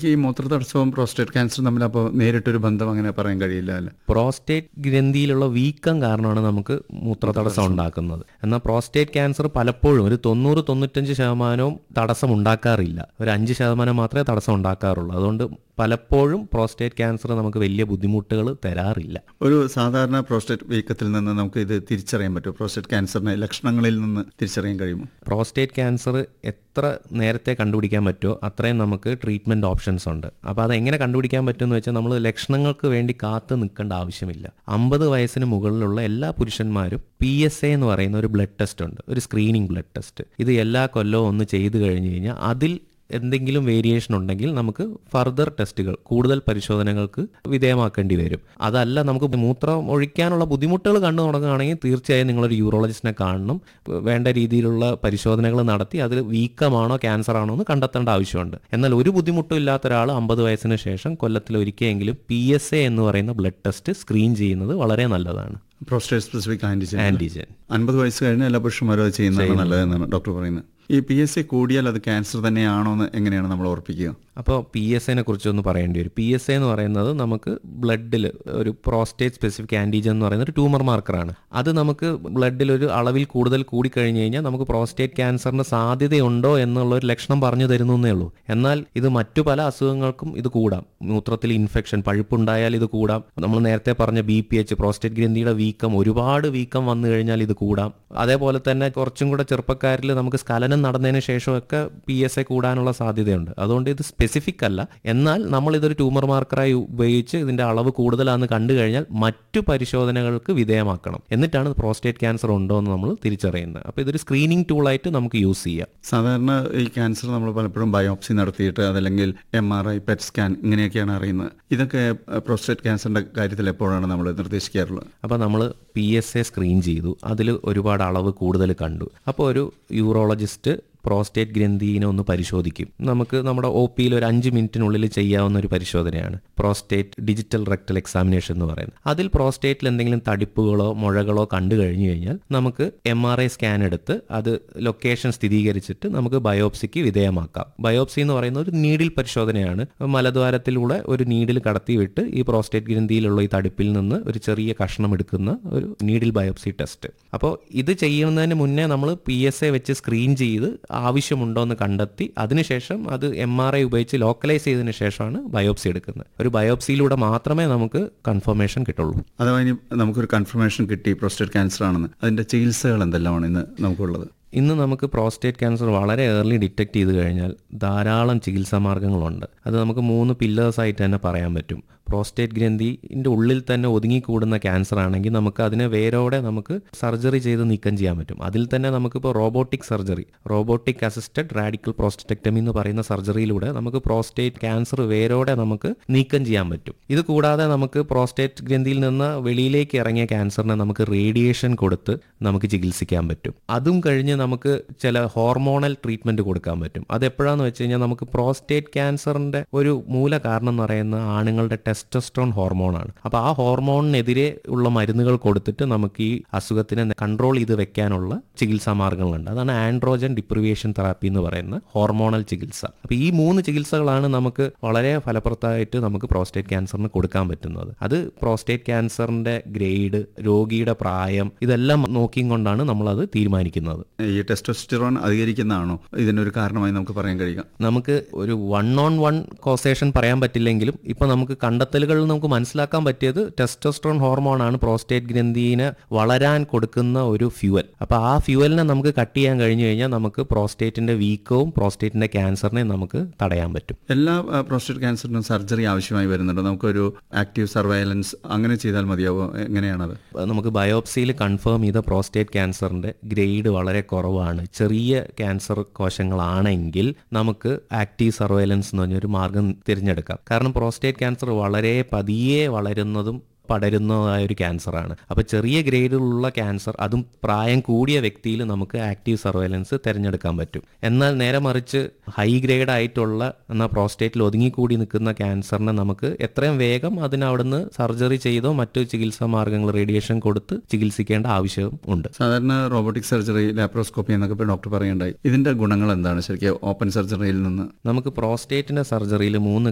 ശരിക്കും ഈ മൂത്രതടസ്സവും പ്രോസ്റ്റേറ്റ് ക്യാൻസറും തമ്മിൽ അപ്പോൾ നേരിട്ടൊരു ബന്ധം അങ്ങനെ പറയാൻ കഴിയില്ല അല്ലേ പ്രോസ്റ്റേറ്റ് ഗ്രന്ഥിയിലുള്ള വീക്കം കാരണമാണ് നമുക്ക് മൂത്രതടസ്സം ഉണ്ടാക്കുന്നത് എന്നാൽ പ്രോസ്റ്റേറ്റ് ക്യാൻസർ പലപ്പോഴും ഒരു തൊണ്ണൂറ് തൊണ്ണൂറ്റഞ്ച് ശതമാനവും തടസ്സം ഉണ്ടാക്കാറില്ല ഒരു അഞ്ച് ശതമാനം മാത്രമേ തടസ്സം ഉണ്ടാക്കാറുള്ളൂ അതുകൊണ്ട് പലപ്പോഴും പ്രോസ്റ്റേറ്റ് ക്യാൻസർ നമുക്ക് വലിയ ബുദ്ധിമുട്ടുകൾ തരാറില്ല ഒരു സാധാരണ പ്രോസ്റ്റേറ്റ് വീക്കത്തിൽ നിന്ന് നമുക്ക് ഇത് തിരിച്ചറിയാൻ പറ്റും പ്രോസ്റ്റേറ്റ് ക്യാൻസറിനെ ലക്ഷണങ്ങളിൽ നിന്ന് തിരിച്ചറിയാൻ കഴിയുമോ പ്രോസ്റ്റേറ്റ് ക്യാൻസർ എത്ര നേരത്തെ കണ്ടുപിടിക്കാൻ പറ്റുമോ അത്രയും നമുക്ക് ട്രീറ്റ്മെൻറ്റ് ഓപ്ഷൻസ് ഉണ്ട് അപ്പോൾ അത് എങ്ങനെ കണ്ടുപിടിക്കാൻ പറ്റുമെന്ന് വെച്ചാൽ നമ്മൾ ലക്ഷണങ്ങൾക്ക് വേണ്ടി കാത്തു നിൽക്കേണ്ട ആവശ്യമില്ല അമ്പത് വയസ്സിന് മുകളിലുള്ള എല്ലാ പുരുഷന്മാരും പി എസ് എ എന്ന് പറയുന്ന ഒരു ബ്ലഡ് ടെസ്റ്റ് ഉണ്ട് ഒരു സ്ക്രീനിങ് ബ്ലഡ് ടെസ്റ്റ് ഇത് എല്ലാ കൊല്ലവും ഒന്ന് ചെയ്തു കഴിഞ്ഞ് കഴിഞ്ഞാൽ അതിൽ എന്തെങ്കിലും വേരിയേഷൻ ഉണ്ടെങ്കിൽ നമുക്ക് ഫർദർ ടെസ്റ്റുകൾ കൂടുതൽ പരിശോധനകൾക്ക് വിധേയമാക്കേണ്ടി വരും അതല്ല നമുക്ക് മൂത്രം ഒഴിക്കാനുള്ള ബുദ്ധിമുട്ടുകൾ കണ്ടു തുടങ്ങുകയാണെങ്കിൽ തീർച്ചയായും നിങ്ങളൊരു യൂറോളജിസ്റ്റിനെ കാണണം വേണ്ട രീതിയിലുള്ള പരിശോധനകൾ നടത്തി അതിൽ വീക്കമാണോ ക്യാൻസർ ആണോ എന്ന് കണ്ടെത്തേണ്ട ആവശ്യമുണ്ട് എന്നാൽ ഒരു ബുദ്ധിമുട്ടും ഇല്ലാത്ത ഒരാൾ അമ്പത് വയസ്സിന് ശേഷം കൊല്ലത്തിൽ ഒരിക്കലെങ്കിലും പി എസ് എ എന്ന് പറയുന്ന ബ്ലഡ് ടെസ്റ്റ് സ്ക്രീൻ ചെയ്യുന്നത് വളരെ നല്ലതാണ് പ്രോസ്റ്റേറ്റ് സ്പെസിഫിക് ആന്റിജൻ ആന്റിജൻ അൻപത് വയസ്സ് കഴിഞ്ഞ എല്ലാ പുരുഷന്മാരും അത് ചെയ്യുന്നതാണ് നല്ലതെന്നാണ് ഡോക്ടർ പറയുന്നത് ഈ പി എസ് സി കൂടിയാൽ അത് ക്യാൻസർ തന്നെയാണോ എന്ന് എങ്ങനെയാണ് നമ്മൾ ഉറപ്പിക്കുക അപ്പോൾ പി എസ് എനെ കുറിച്ചൊന്ന് പറയേണ്ടി വരും പി എസ് എ എന്ന് പറയുന്നത് നമുക്ക് ബ്ലഡിൽ ഒരു പ്രോസ്റ്റേറ്റ് സ്പെസിഫിക് ആൻറ്റിജൻ എന്ന് പറയുന്ന ഒരു ട്യൂമർ മാർക്കറാണ് അത് നമുക്ക് ബ്ലഡിൽ ഒരു അളവിൽ കൂടുതൽ കൂടിക്കഴിഞ്ഞ് കഴിഞ്ഞാൽ നമുക്ക് പ്രോസ്റ്റേറ്റ് ക്യാൻസറിന് സാധ്യതയുണ്ടോ എന്നുള്ള ഒരു ലക്ഷണം പറഞ്ഞു തരുന്നേ ഉള്ളൂ എന്നാൽ ഇത് മറ്റു പല അസുഖങ്ങൾക്കും ഇത് കൂടാം മൂത്രത്തിൽ ഇൻഫെക്ഷൻ പഴുപ്പുണ്ടായാൽ ഇത് കൂടാം നമ്മൾ നേരത്തെ പറഞ്ഞ ബി പി എച്ച് പ്രോസ്റ്റേറ്റ് ഗ്രന്ഥിയുടെ വീക്കം ഒരുപാട് വീക്കം വന്നു കഴിഞ്ഞാൽ ഇത് കൂടാം അതേപോലെ തന്നെ കുറച്ചും കൂടെ ചെറുപ്പക്കാരിൽ നമുക്ക് സ്ഖലനം നടന്നതിന് ശേഷമൊക്കെ പി എസ് എ കൂടാനുള്ള സാധ്യതയുണ്ട് അതുകൊണ്ട് ഇത് സ്പെസിഫിക് അല്ല എന്നാൽ നമ്മൾ ഇതൊരു ട്യൂമർ മാർക്കറായി ഉപയോഗിച്ച് ഇതിന്റെ അളവ് കൂടുതലാണെന്ന് കണ്ടു കഴിഞ്ഞാൽ മറ്റു പരിശോധനകൾക്ക് വിധേയമാക്കണം എന്നിട്ടാണ് പ്രോസ്റ്റേറ്റ് ക്യാൻസർ ഉണ്ടോ എന്ന് നമ്മൾ തിരിച്ചറിയുന്നത് അപ്പോൾ ഇതൊരു സ്ക്രീനിങ് ടൂളായിട്ട് നമുക്ക് യൂസ് ചെയ്യാം സാധാരണ ഈ ക്യാൻസർ നമ്മൾ പലപ്പോഴും ബയോപ്സി നടത്തിയിട്ട് അതല്ലെങ്കിൽ M R I PET scan ഇങ്ങനെയൊക്കെയാണ് അറിയുന്നത് ഇതൊക്കെ പ്രോസ്റ്റേറ്റ് ക്യാൻസറിന്റെ കാര്യത്തിൽ എപ്പോഴാണ് നമ്മൾ നിർദ്ദേശിക്കാറുള്ളത് അപ്പോൾ നമ്മൾ പി എസ് എ സ്ക്രീൻ ചെയ്തു അതിൽ ഒരുപാട് അളവ് കൂടുതൽ കണ്ടു അപ്പോൾ ഒരു യൂറോളജിസ്റ്റ് പ്രോസ്റ്റേറ്റ് ഗ്രന്ഥിനെ ഒന്ന് പരിശോധിക്കും നമുക്ക് നമ്മുടെ ഒ പിയിൽ ഒരു അഞ്ച് മിനിറ്റിനുള്ളിൽ ചെയ്യാവുന്ന ഒരു പരിശോധനയാണ് പ്രോസ്റ്റേറ്റ് ഡിജിറ്റൽ റെക്ടൽ എക്സാമിനേഷൻ എന്ന് പറയുന്നത് അതിൽ പ്രോസ്റ്റേറ്റിൽ എന്തെങ്കിലും തടിപ്പുകളോ മുഴകളോ കണ്ടു കഴിഞ്ഞു കഴിഞ്ഞാൽ നമുക്ക് എം ആർ ഐ സ്കാൻ എടുത്ത് അത് ലൊക്കേഷൻ സ്ഥിരീകരിച്ചിട്ട് നമുക്ക് ബയോപ്സിക്ക് വിധേയമാക്കാം ബയോപ്സി എന്ന് പറയുന്ന ഒരു നീഡിൽ പരിശോധനയാണ് മലദ്വാരത്തിലൂടെ ഒരു നീഡിൽ കടത്തിവിട്ട് ഈ പ്രോസ്റ്റേറ്റ് ഗ്രന്ഥിയിലുള്ള ഈ തടിപ്പിൽ നിന്ന് ഒരു ചെറിയ കഷ്ണം എടുക്കുന്ന ഒരു നീഡിൽ ബയോപ്സി ടെസ്റ്റ് അപ്പോൾ ഇത് ചെയ്യുന്നതിന് മുന്നേ നമ്മൾ പി എസ് എ വെച്ച് സ്ക്രീൻ ചെയ്ത് ആവശ്യമുണ്ടോ എന്ന് കണ്ടെത്തി അതിനുശേഷം അത് എം ആർ ഐ ഉപയോഗിച്ച് ലോക്കലൈസ് ചെയ്തതിന് ശേഷമാണ് ബയോപ്സി എടുക്കുന്നത് ഒരു ബയോപ്സിയിലൂടെ മാത്രമേ നമുക്ക് കൺഫർമേഷൻ കിട്ടുള്ളൂ അഥവാ ഇനി നമുക്കൊരു കൺഫർമേഷൻ കിട്ടി പ്രോസ്റ്റേറ്റ് ക്യാൻസർ ആണെന്ന് അതിന്റെ ചികിത്സകൾ എന്തെല്ലാമാണ് ഇന്ന് നമുക്കുള്ളത് ഇന്ന് നമുക്ക് പ്രോസ്റ്റേറ്റ് ക്യാൻസർ വളരെ ഏർലി ഡിറ്റക്ട് ചെയ്ത് കഴിഞ്ഞാൽ ധാരാളം ചികിത്സാ മാർഗങ്ങളുണ്ട് അത് നമുക്ക് മൂന്ന് പില്ലേഴ്സ് ആയിട്ട് തന്നെ പറയാൻ പറ്റും പ്രോസ്റ്റേറ്റ് ഗ്രന്ഥിൻ്റെ ഉള്ളിൽ തന്നെ ഒതുങ്ങിക്കൂടുന്ന ക്യാൻസർ ആണെങ്കിൽ നമുക്ക് അതിനെ വേരോടെ നമുക്ക് സർജറി ചെയ്ത് നീക്കം ചെയ്യാൻ പറ്റും അതിൽ തന്നെ നമുക്കിപ്പോൾ robotic surgery robotic assisted radical prostatectomy എന്ന് പറയുന്ന സർജറിയിലൂടെ നമുക്ക് പ്രോസ്റ്റേറ്റ് ക്യാൻസർ വേരോടെ നമുക്ക് നീക്കം ചെയ്യാൻ പറ്റും ഇത് കൂടാതെ നമുക്ക് പ്രോസ്റ്റേറ്റ് ഗ്രന്ഥിയിൽ നിന്ന് വെളിയിലേക്ക് ഇറങ്ങിയ ക്യാൻസറിനെ നമുക്ക് റേഡിയേഷൻ കൊടുത്ത് നമുക്ക് ചികിത്സിക്കാൻ പറ്റും അതും കഴിഞ്ഞ് നമുക്ക് ചില ഹോർമോണൽ ട്രീറ്റ്മെന്റ് കൊടുക്കാൻ പറ്റും അത് എപ്പോഴാന്ന് വെച്ച് കഴിഞ്ഞാൽ നമുക്ക് പ്രോസ്റ്റേറ്റ് ക്യാൻസറിന്റെ ഒരു മൂല കാരണം എന്ന് പറയുന്ന ആണുങ്ങളുടെ ടെസ്റ്റോസ്ട്രോൺ ഹോർമോണാണ് അപ്പോൾ ആ ഹോർമോണിനെതിരെ ഉള്ള മരുന്നുകൾ കൊടുത്തിട്ട് നമുക്ക് ഈ അസുഖത്തിനെ കൺട്രോൾ ചെയ്ത് വെക്കാനുള്ള ചികിത്സാ മാർഗങ്ങളുണ്ട് അതാണ് ആൻഡ്രോജൻ ഡിപ്രിവേഷൻ തെറാപ്പി എന്ന് പറയുന്ന ഹോർമോണൽ ചികിത്സ അപ്പോൾ ഈ മൂന്ന് ചികിത്സകളാണ് നമുക്ക് വളരെ ഫലപ്രദമായിട്ട് നമുക്ക് പ്രോസ്റ്റേറ്റ് ക്യാൻസറിന് കൊടുക്കാൻ പറ്റുന്നത് അത് പ്രോസ്റ്റേറ്റ് ക്യാൻസറിന്റെ ഗ്രേഡ് രോഗിയുടെ പ്രായം ഇതെല്ലാം നോക്കിയും കൊണ്ടാണ് നമ്മളത് തീരുമാനിക്കുന്നത് ഈ ടെസ്റ്റോസ്റ്റിറോൺ അധികരിക്കുന്നതാണോ ഇതിനൊരു കാരണമായി നമുക്ക് പറയാൻ കഴിയുക നമുക്ക് ഒരു വൺ ഓൺ വൺ കോസേഷൻ പറയാൻ പറ്റില്ലെങ്കിലും ഇപ്പൊ നമുക്ക് കണ്ടെത്തലുകളിൽ നമുക്ക് മനസ്സിലാക്കാൻ പറ്റിയത് ടെസ്റ്റോസ്ട്രോൺ ഹോർമോണാണ് പ്രോസ്റ്റേറ്റ് ഗ്രന്ഥിനെ വളരാൻ കൊടുക്കുന്ന ഒരു ഫ്യൂവൽ അപ്പൊ ആ ഫ്യൂവലിനെ നമുക്ക് കട്ട് ചെയ്യാൻ കഴിഞ്ഞു കഴിഞ്ഞാൽ നമുക്ക് പ്രോസ്റ്റേറ്റിന്റെ വീക്കവും പ്രോസ്റ്റേറ്റിന്റെ ക്യാൻസറിനെ നമുക്ക് തടയാൻ പറ്റും എല്ലാ പ്രോസ്റ്റേറ്റ് ക്യാൻസറിനും സർജറി ആവശ്യമായി വരുന്നുണ്ട് നമുക്കൊരു ആക്റ്റീവ് സർവൈലൻസ് അങ്ങനെ ചെയ്താൽ മതിയാവോ എങ്ങനെയാണത് നമുക്ക് ബയോപ്സിയിൽ കൺഫേം ചെയ്ത പ്രോസ്റ്റേറ്റ് ക്യാൻസറിന്റെ ഗ്രേഡ് വളരെ കുറവാണ് ചെറിയ ക്യാൻസർ കോശങ്ങളാണെങ്കിൽ നമുക്ക് ആക്റ്റീവ് സർവൈലൻസ് എന്ന് പറഞ്ഞൊരു മാർഗം തിരഞ്ഞെടുക്കാം കാരണം പ്രോസ്റ്റേറ്റ് ക്യാൻസർ വളരെ പതിയെ വളരുന്നതും പടരുന്നതായ ഒരു ക്യാൻസറാണ് അപ്പോൾ ചെറിയ ഗ്രേഡിലുള്ള ക്യാൻസർ അതും പ്രായം കൂടിയ വ്യക്തിയിൽ നമുക്ക് ആക്റ്റീവ് സർവൈലൻസ് തിരഞ്ഞെടുക്കാൻ പറ്റും എന്നാൽ നേരെ മറിച്ച് ഹൈ ഗ്രേഡ് ആയിട്ടുള്ള എന്നാൽ പ്രോസ്റ്റേറ്റിൽ ഒതുങ്ങിക്കൂടി നിൽക്കുന്ന ക്യാൻസറിനെ നമുക്ക് എത്രയും വേഗം അതിന് അവിടുന്ന് സർജറി ചെയ്തോ മറ്റു ചികിത്സാ മാർഗങ്ങൾ റേഡിയേഷൻ കൊടുത്ത് ചികിത്സിക്കേണ്ട ആവശ്യവും ഉണ്ട് സാധാരണ റോബോട്ടിക് സർജറി ലാപ്രോസ്കോപ്പി എന്നൊക്കെ ഇപ്പോൾ ഡോക്ടർ പറയുണ്ടായി ഇതിന്റെ ഗുണങ്ങൾ എന്താണ് ശരിക്കും ഓപ്പൺ സർജറിയിൽ നിന്ന് നമുക്ക് പ്രോസ്റ്റേറ്റിന്റെ സർജറിയിൽ മൂന്ന്